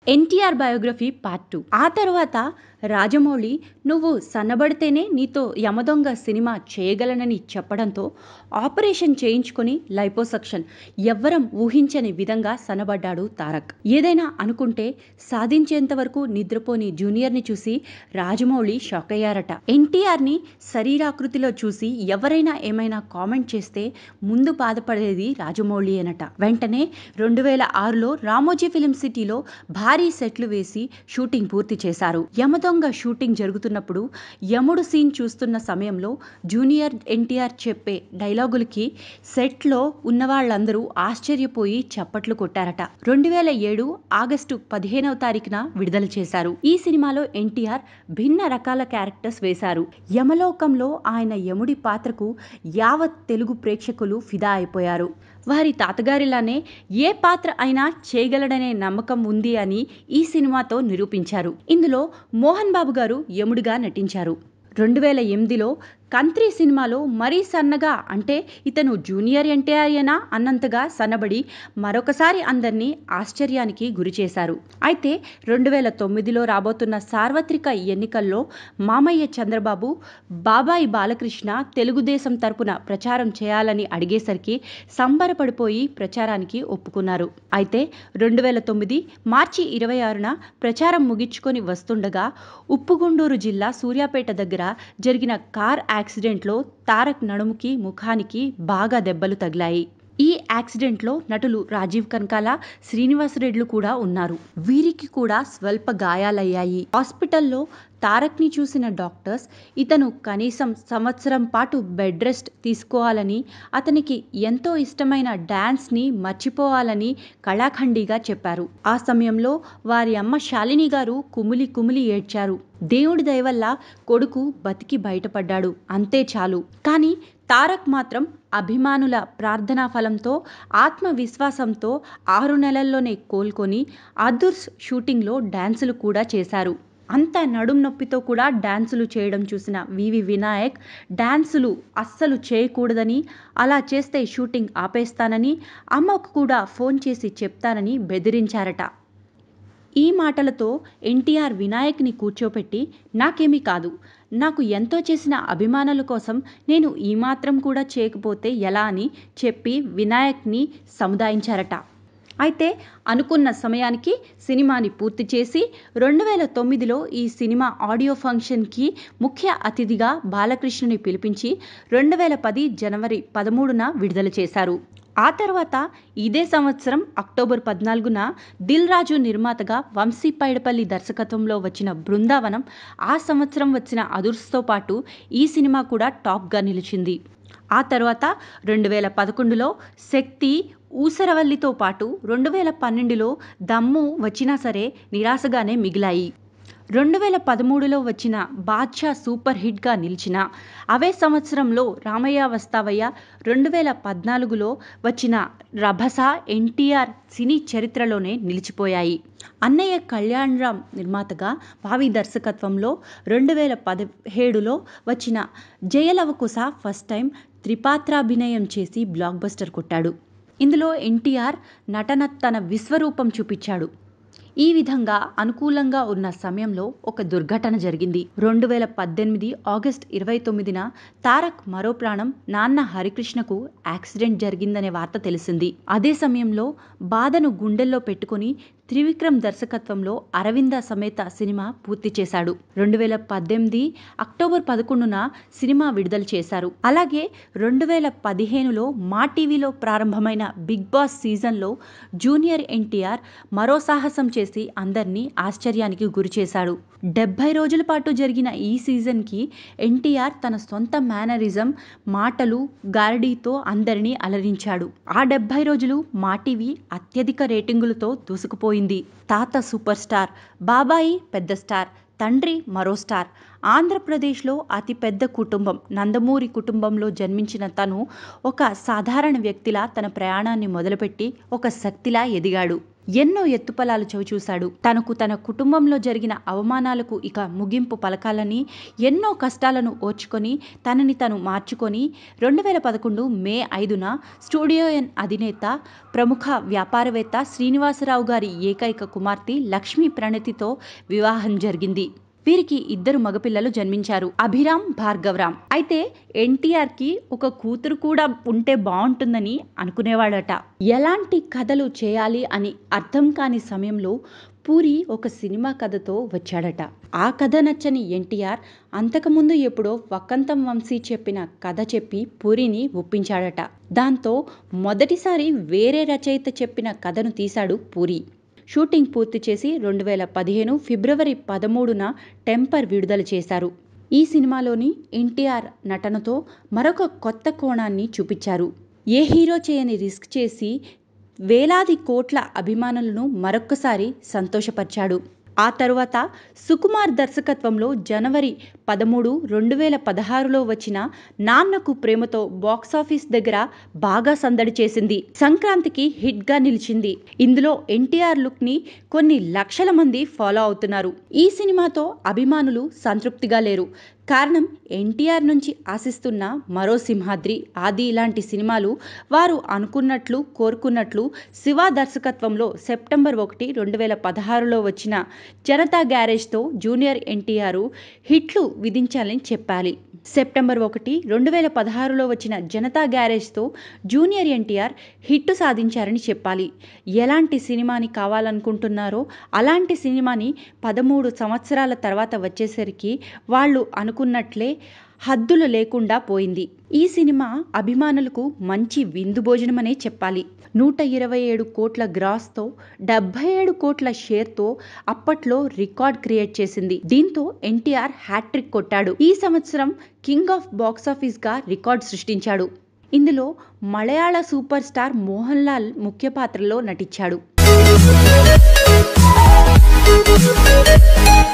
NTR biography part two ఆ తర్వాత రాజమౌళి నువ్వు సన్నబడితేనే నీతో యమదొంగ సినిమా చేయగలనని చెప్పడంతో ఆపరేషన్ చేయించుకొని లైపోసక్షన్ ఎవ్వరం ఊహించని విధంగా సన్నబడ్డాడు తారక్ ఏదైనా అనుకుంటే సాధించేంత వరకు నిద్రపోని జూనియర్ని చూసి రాజమౌళి షాక్ అయ్యారట ఎన్టీఆర్ని శరీరాకృతిలో చూసి ఎవరైనా ఏమైనా కామెంట్ చేస్తే ముందు బాధపడేది రాజమౌళి అనట వెంటనే రెండు వేల ఆరులో రామోజీ ఫిలిం సిటీలో భారీ సెట్లు వేసి షూటింగ్ పూర్తి చేశారు యమదొంగ షూటింగ్ జరుగుతున్నప్పుడు యముడు సీన్ చూస్తున్న సమయంలో జూనియర్ ఎన్టీఆర్ చెప్పే డైలాగులకి సెట్లో ఉన్న వాళ్ళందరూ ఆశ్చర్యపోయి చప్పట్లు కొట్టారట రెండు వేల ఏడు ఆగస్టు పదిహేనవ తారీఖున విడుదల చేశారు ఈ సినిమాలో ఎన్టీఆర్ భిన్న రకాల క్యారెక్టర్స్ వేశారు యమలోకంలో ఆయన యముడి పాత్రకు యావత్ తెలుగు ప్రేక్షకులు ఫిదా అయిపోయారు వారి తాతగారిలానే ఏ పాత్ర అయినా చేయగలడనే నమ్మకం ఉంది అని ఈ సినిమాతో నిరూపించారు ఇందులో మోహన్ బాబు గారు యముడిగా నటించారు రెండు వేల ఎనిమిదిలో కంత్రి సినిమాలో మరీ సన్నగా అంటే ఇతను జూనియర్ ఎన్టీఆర్యేనా అన్నంతగా సన్నబడి మరొకసారి అందరినీ ఆశ్చర్యానికి గురిచేశారు అయితే రెండు వేల తొమ్మిదిలో రాబోతున్న సార్వత్రిక ఎన్నికల్లో మామయ్య చంద్రబాబు బాబాయి బాలకృష్ణ తెలుగుదేశం తరపున ప్రచారం చేయాలని అడిగేసరికి సంబరపడిపోయి ప్రచారానికి ఒప్పుకున్నారు అయితే రెండు వేల తొమ్మిది మార్చి ఇరవై ఆరున ప్రచారం ముగించుకొని వస్తుండగా ఉప్పుగుండూరు జిల్లా సూర్యాపేట దగ్గర జరిగిన కార్ యాక్సిడెంట్లో తారక్ నడుముకి ముఖానికి బాగా దెబ్బలు తగిలాయి ఈ యాక్సిడెంట్లో నటులు రాజీవ్ కనకాల శ్రీనివాసరెడ్లు కూడా ఉన్నారు వీరికి కూడా స్వల్ప గాయాలయ్యాయి హాస్పిటల్లో తారక్ని చూసిన డాక్టర్స్ ఇతను కనీసం సంవత్సరం పాటు బెడ్ రెస్ట్ తీసుకోవాలని అతనికి ఎంతో ఇష్టమైన డ్యాన్స్ని మర్చిపోవాలని కళాఖండిగా చెప్పారు ఆ సమయంలో వారి అమ్మ శాలిని గారు కుమిలి కుమిలి ఏడ్చారు దేవుడి దయవల్ల కొడుకు బతికి బయటపడ్డాడు అంతే చాలు కానీ తారక్ మాత్రం అభిమానుల ప్రార్థనా ఫలంతో ఆత్మవిశ్వాసంతో ఆరు నెలల్లోనే కోలుకొని అదుర్స్ షూటింగ్లో డ్యాన్సులు కూడా చేశారు అంత నడుం నొప్పితో కూడా డ్యాన్సులు చేయడం చూసిన వివి వినాయక్ డ్యాన్సులు అస్సలు చేయకూడదని అలా చేస్తే షూటింగ్ ఆపేస్తానని అమ్మకు కూడా ఫోన్ చేసి చెప్తానని బెదిరించారట ఈ మాటలతో ఎన్టీఆర్ వినాయక్ని కూర్చోపెట్టి నాకేమీ కాదు నాకు ఎంతో చేసిన అభిమానుల కోసం నేను ఈ మాత్రం కూడా చేయకపోతే ఎలా అని చెప్పి వినాయక్ని సముదాయించారట అయితే అనుకున్న సమయానికి సినిమాని పూర్తి చేసి రెండు వేల తొమ్మిదిలో ఈ సినిమా ఆడియో ఫంక్షన్కి ముఖ్య అతిథిగా బాలకృష్ణని పిలిపించి రెండు వేల పది జనవరి పదమూడున విడుదల చేశారు ఆ తర్వాత ఇదే సంవత్సరం అక్టోబర్ పద్నాలుగున దిల్ రాజు నిర్మాతగా వంశీ పైడపల్లి దర్శకత్వంలో వచ్చిన బృందావనం ఆ సంవత్సరం వచ్చిన అదుర్స్తో పాటు ఈ సినిమా కూడా టాప్గా నిలిచింది ఆ తర్వాత రెండు వేల పదకొండులో శక్తి ఊసరవల్లితో పాటు రెండు వేల పన్నెండులో దమ్ము వచ్చినా సరే నిరాశగానే మిగిలాయి రెండు వేల పదమూడులో వచ్చిన బాద్షా సూపర్ హిట్గా నిలిచిన అవే సంవత్సరంలో రామయ్య వస్తావయ్య రెండు వేల పద్నాలుగులో వచ్చిన రభస ఎన్టీఆర్ సినీ చరిత్రలోనే నిలిచిపోయాయి అన్నయ్య కళ్యాణ్ రామ్ నిర్మాతగా భావి దర్శకత్వంలో రెండు వేల పదిహేడులో వచ్చిన జయలవకుశ ఫస్ట్ టైం త్రిపాత్రాభినయం చేసి బ్లాక్ బస్టర్ కొట్టాడు ఇందులో ఎన్టీఆర్ నటన తన విశ్వరూపం చూపించాడు ఈ విధంగా అనుకూలంగా ఉన్న సమయంలో ఒక దుర్ఘటన జరిగింది రెండు వేల పద్దెనిమిది ఆగస్ట్ ఇరవై తొమ్మిదిన తారక్ మరో ప్రాణం నాన్న హరికృష్ణకు యాక్సిడెంట్ జరిగిందనే వార్త తెలిసింది అదే సమయంలో బాధను గుండెల్లో పెట్టుకుని త్రివిక్రమ్ దర్శకత్వంలో అరవింద సమేత సినిమా పూర్తి చేశాడు రెండు వేల పద్దెనిమిది అక్టోబర్ పదకొండున సినిమా విడుదల చేశారు అలాగే రెండు వేల పదిహేనులో మా టీవీలో ప్రారంభమైన బిగ్ బాస్ సీజన్లో జూనియర్ ఎన్టీఆర్ మరో సాహసం చేసి అందరినీ ఆశ్చర్యానికి గురిచేశాడు డెబ్బై రోజుల పాటు జరిగిన ఈ సీజన్కి ఎన్టీఆర్ తన సొంత మేనరిజం మాటలు గారడీతో అందరినీ అలరించాడు ఆ డెబ్బై రోజులు మా టీవీ అత్యధిక రేటింగులతో దూసుకుపోయింది తాత సూపర్ స్టార్ బాబాయి పెద్ద స్టార్ తండ్రి మరో స్టార్ ఆంధ్రప్రదేశ్లో అతిపెద్ద కుటుంబం నందమూరి కుటుంబంలో జన్మించిన తను ఒక సాధారణ వ్యక్తిలా తన ప్రయాణాన్ని మొదలుపెట్టి ఒక శక్తిలా ఎదిగాడు ఎన్నో ఎత్తుపలాలు చవిచూశాడు తనకు తన కుటుంబంలో జరిగిన అవమానాలకు ఇక ముగింపు పలకాలని ఎన్నో కష్టాలను ఓర్చుకొని తనని తను మార్చుకొని రెండు వేల పదకొండు మే ఐదున స్టూడియో ఎన్ అధినేత ప్రముఖ వ్యాపారవేత్త శ్రీనివాసరావు గారి ఏకైక కుమార్తె లక్ష్మీ ప్రణతితో వివాహం జరిగింది వీరికి ఇద్దరు మగపిల్లలు జన్మించారు అభిరామ్ భార్గవరామ్ అయితే ఎన్టీఆర్ కి ఒక కూతురు కూడా ఉంటే బాగుంటుందని అనుకునేవాడట ఎలాంటి కథలు చేయాలి అని అర్థం కాని సమయంలో పూరి ఒక సినిమా కథతో వచ్చాడట ఆ కథ నచ్చని ఎన్టీఆర్ అంతకుముందు ఎప్పుడో వక్కంతం వంశీ చెప్పిన కథ చెప్పి పూరిని ఒప్పించాడట దాంతో మొదటిసారి వేరే రచయిత చెప్పిన కథను తీశాడు పూరి షూటింగ్ పూర్తి చేసి రెండు వేల పదిహేను ఫిబ్రవరి పదమూడున టెంపర్ విడుదల చేశారు ఈ సినిమాలోని ఎన్టీఆర్ నటనతో మరొక కొత్త కోణాన్ని చూపించారు ఏ హీరో చేయని రిస్క్ చేసి వేలాది కోట్ల అభిమానులను మరొక్కసారి సంతోషపరిచాడు ఆ తరువాత సుకుమార్ దర్శకత్వంలో జనవరి పదమూడు రెండు వేల పదహారులో వచ్చిన నాన్నకు ప్రేమతో బాక్సాఫీస్ దగ్గర బాగా సందడి చేసింది సంక్రాంతికి హిట్గా నిలిచింది ఇందులో ఎన్టీఆర్ లుక్ని కొన్ని లక్షల మంది ఫాలో అవుతున్నారు ఈ సినిమాతో అభిమానులు సంతృప్తిగా లేరు కారణం ఎన్టీఆర్ నుంచి ఆశిస్తున్న మరో సింహాద్రి ఆది ఇలాంటి సినిమాలు వారు అనుకున్నట్లు కోరుకున్నట్లు శివ దర్శకత్వంలో సెప్టెంబర్ ఒకటి రెండు వేల పదహారులో వచ్చిన జనతా గ్యారేజ్తో జూనియర్ ఎన్టీఆర్ హిట్లు విధించాలని చెప్పాలి సెప్టెంబర్ ఒకటి రెండు వేల పదహారులో వచ్చిన జనతా గ్యారేజ్తో జూనియర్ ఎన్టీఆర్ హిట్ సాధించారని చెప్పాలి ఎలాంటి సినిమాని కావాలనుకుంటున్నారో అలాంటి సినిమాని పదమూడు సంవత్సరాల తర్వాత వచ్చేసరికి వాళ్ళు అనుకున్నట్లే హద్దులు లేకుండా పోయింది ఈ సినిమా అభిమానులకు మంచి విందు భోజనమనే చెప్పాలి నూట ఇరవై ఏడు కోట్ల గ్రాస్తో డెబ్బై ఏడు కోట్ల షేర్తో అప్పట్లో రికార్డ్ క్రియేట్ చేసింది దీంతో ఎన్టీఆర్ హ్యాట్రిక్ కొట్టాడు ఈ సంవత్సరం కింగ్ ఆఫ్ బాక్సాఫీస్గా రికార్డ్ సృష్టించాడు ఇందులో మలయాళ సూపర్ స్టార్ మోహన్ లాల్ ముఖ్య పాత్రలో నటించాడు